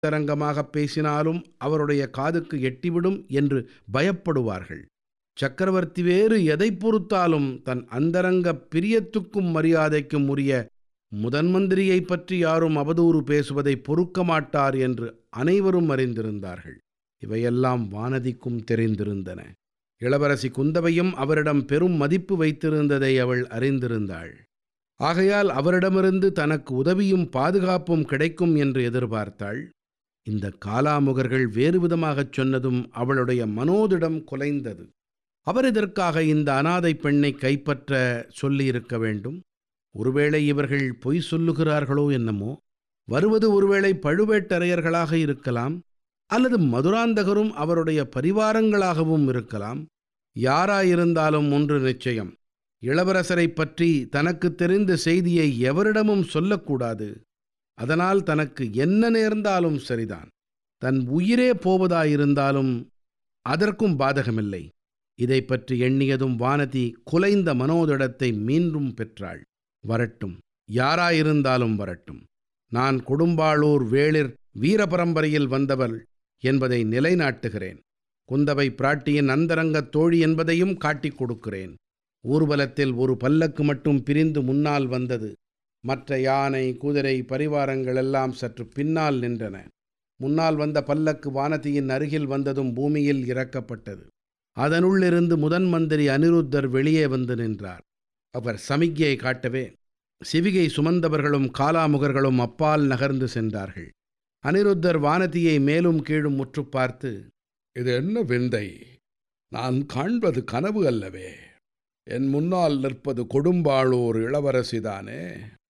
அந்தரங்கமாக பேசினாலும் அவருடைய காதுக்கு எட்டிவிடும் என்று பயப்படுவார்கள் சக்கரவர்த்தி வேறு எதை பொறுத்தாலும் தன் அந்தரங்க பிரியத்துக்கும் மரியாதைக்கும் உரிய முதன்மந்திரியை பற்றி யாரும் அவதூறு பேசுவதை பொறுக்க மாட்டார் என்று அனைவரும் அறிந்திருந்தார்கள் இவையெல்லாம் வானதிக்கும் தெரிந்திருந்தன இளவரசி குந்தவையும் அவரிடம் பெரும் மதிப்பு வைத்திருந்ததை அவள் அறிந்திருந்தாள் ஆகையால் அவரிடமிருந்து தனக்கு உதவியும் பாதுகாப்பும் கிடைக்கும் என்று எதிர்பார்த்தாள் இந்த காலாமுகர்கள் வேறு விதமாகச் சொன்னதும் அவளுடைய மனோதிடம் குலைந்தது அவர் இதற்காக இந்த அனாதை பெண்ணை கைப்பற்ற சொல்லியிருக்க வேண்டும் ஒருவேளை இவர்கள் பொய் சொல்லுகிறார்களோ என்னமோ வருவது ஒருவேளை பழுவேட்டரையர்களாக இருக்கலாம் அல்லது மதுராந்தகரும் அவருடைய பரிவாரங்களாகவும் இருக்கலாம் யாராயிருந்தாலும் ஒன்று நிச்சயம் இளவரசரை பற்றி தனக்கு தெரிந்த செய்தியை எவரிடமும் சொல்லக்கூடாது அதனால் தனக்கு என்ன நேர்ந்தாலும் சரிதான் தன் உயிரே போவதாயிருந்தாலும் அதற்கும் பாதகமில்லை இதை பற்றி எண்ணியதும் வானதி குலைந்த மனோதிடத்தை மீண்டும் பெற்றாள் வரட்டும் யாராயிருந்தாலும் வரட்டும் நான் கொடும்பாளூர் வேளிர் வீரபரம்பரையில் வந்தவள் என்பதை நிலைநாட்டுகிறேன் குந்தவை பிராட்டியின் அந்தரங்கத் தோழி என்பதையும் காட்டிக் கொடுக்கிறேன் ஊர்வலத்தில் ஒரு பல்லக்கு மட்டும் பிரிந்து முன்னால் வந்தது மற்ற யானை குதிரை பரிவாரங்கள் எல்லாம் சற்று பின்னால் நின்றன முன்னால் வந்த பல்லக்கு வானதியின் அருகில் வந்ததும் பூமியில் இறக்கப்பட்டது அதனுள்ளிருந்து முதன் மந்திரி அனிருத்தர் வெளியே வந்து நின்றார் அவர் சமிக்ஞையை காட்டவே சிவிகை சுமந்தவர்களும் காலாமுகர்களும் அப்பால் நகர்ந்து சென்றார்கள் அனிருத்தர் வானதியை மேலும் கீழும் முற்று பார்த்து இது என்ன விந்தை நான் காண்பது கனவு அல்லவே என் முன்னால் நிற்பது கொடும்பாளூர் இளவரசிதானே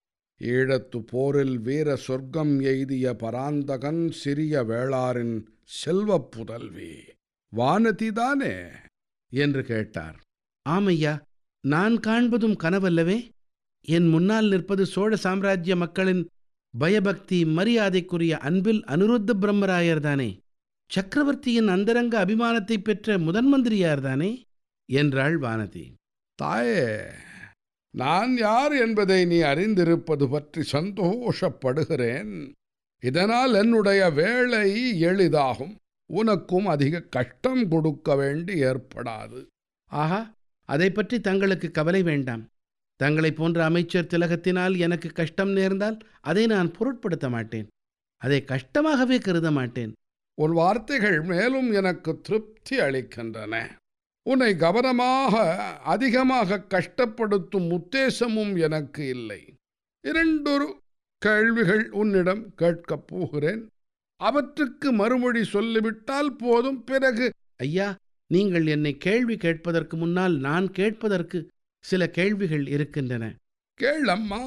ஈழத்து போரில் வீர சொர்க்கம் எய்திய பராந்தகன் சிறிய வேளாரின் செல்வப் புதல்வி வானதிதானே என்று கேட்டார் ஆமையா நான் காண்பதும் கனவல்லவே என் முன்னால் நிற்பது சோழ சாம்ராஜ்ய மக்களின் பயபக்தி மரியாதைக்குரிய அன்பில் அனிருத்த பிரம்மராயர்தானே சக்கரவர்த்தியின் அந்தரங்க அபிமானத்தை பெற்ற முதன்மந்திரியார்தானே என்றாள் வானதி தாயே நான் யார் என்பதை நீ அறிந்திருப்பது பற்றி சந்தோஷப்படுகிறேன் இதனால் என்னுடைய வேலை எளிதாகும் உனக்கும் அதிக கஷ்டம் கொடுக்க வேண்டி ஏற்படாது ஆஹா அதை பற்றி தங்களுக்கு கவலை வேண்டாம் தங்களைப் போன்ற அமைச்சர் திலகத்தினால் எனக்கு கஷ்டம் நேர்ந்தால் அதை நான் பொருட்படுத்த மாட்டேன் அதை கஷ்டமாகவே கருத மாட்டேன் உன் வார்த்தைகள் மேலும் எனக்கு திருப்தி அளிக்கின்றன உன்னை கவனமாக அதிகமாக கஷ்டப்படுத்தும் உத்தேசமும் எனக்கு இல்லை இரண்டொரு கேள்விகள் உன்னிடம் கேட்கப் போகிறேன் அவற்றுக்கு மறுமொழி சொல்லிவிட்டால் போதும் பிறகு ஐயா நீங்கள் என்னை கேள்வி கேட்பதற்கு முன்னால் நான் கேட்பதற்கு சில கேள்விகள் இருக்கின்றன கேளம்மா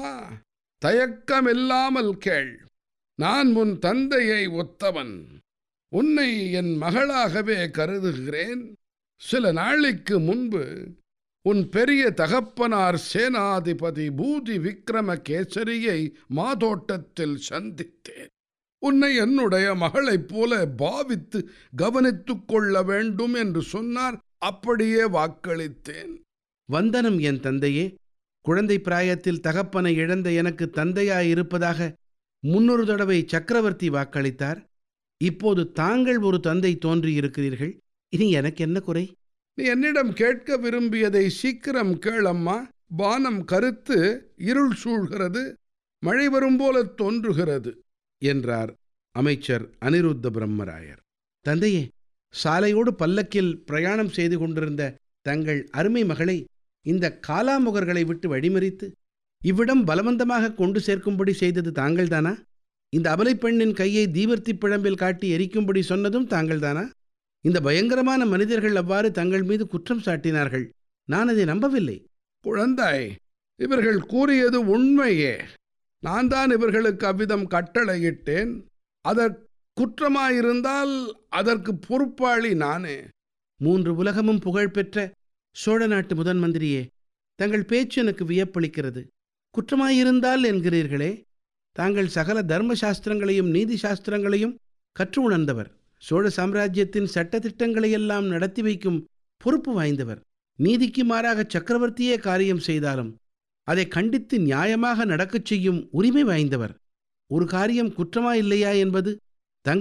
தயக்கமில்லாமல் கேள் நான் உன் தந்தையை ஒத்தவன் உன்னை என் மகளாகவே கருதுகிறேன் சில நாளைக்கு முன்பு உன் பெரிய தகப்பனார் சேனாதிபதி பூதி விக்ரம கேசரியை மாதோட்டத்தில் சந்தித்தேன் உன்னை என்னுடைய மகளைப் போல பாவித்து கவனித்துக் கொள்ள வேண்டும் என்று சொன்னார் அப்படியே வாக்களித்தேன் வந்தனம் என் தந்தையே குழந்தை பிராயத்தில் தகப்பனை இழந்த எனக்கு தந்தையாயிருப்பதாக முன்னொரு தடவை சக்கரவர்த்தி வாக்களித்தார் இப்போது தாங்கள் ஒரு தந்தை தோன்றியிருக்கிறீர்கள் இனி எனக்கு என்ன குறை நீ என்னிடம் கேட்க விரும்பியதை சீக்கிரம் கேளம்மா வானம் கருத்து இருள் சூழ்கிறது மழை வரும் போல தோன்றுகிறது என்றார் அமைச்சர் அனிருத்த பிரம்மராயர் தந்தையே சாலையோடு பல்லக்கில் பிரயாணம் செய்து கொண்டிருந்த தங்கள் அருமை மகளை இந்த காலாமுகர்களை விட்டு வழிமறித்து இவ்விடம் பலவந்தமாக கொண்டு சேர்க்கும்படி செய்தது தாங்கள்தானா இந்த அபலைப் பெண்ணின் கையை தீவர்த்தி பிழம்பில் காட்டி எரிக்கும்படி சொன்னதும் தாங்கள்தானா இந்த பயங்கரமான மனிதர்கள் அவ்வாறு தங்கள் மீது குற்றம் சாட்டினார்கள் நான் அதை நம்பவில்லை குழந்தாய் இவர்கள் கூறியது உண்மையே நான் தான் இவர்களுக்கு அவ்விதம் கட்டளையிட்டேன் அதற் குற்றமாயிருந்தால் அதற்கு பொறுப்பாளி நானே மூன்று உலகமும் புகழ்பெற்ற சோழ நாட்டு முதன் மந்திரியே தங்கள் பேச்சு எனக்கு வியப்பளிக்கிறது குற்றமாயிருந்தால் என்கிறீர்களே தாங்கள் சகல தர்ம சாஸ்திரங்களையும் நீதி சாஸ்திரங்களையும் கற்று உணர்ந்தவர் சோழ சாம்ராஜ்யத்தின் சட்டத்திட்டங்களையெல்லாம் நடத்தி வைக்கும் பொறுப்பு வாய்ந்தவர் நீதிக்கு மாறாக சக்கரவர்த்தியே காரியம் செய்தாலும் அதை கண்டித்து நியாயமாக நடக்கச் செய்யும் உரிமை வாய்ந்தவர் ஒரு காரியம் குற்றமா இல்லையா என்பது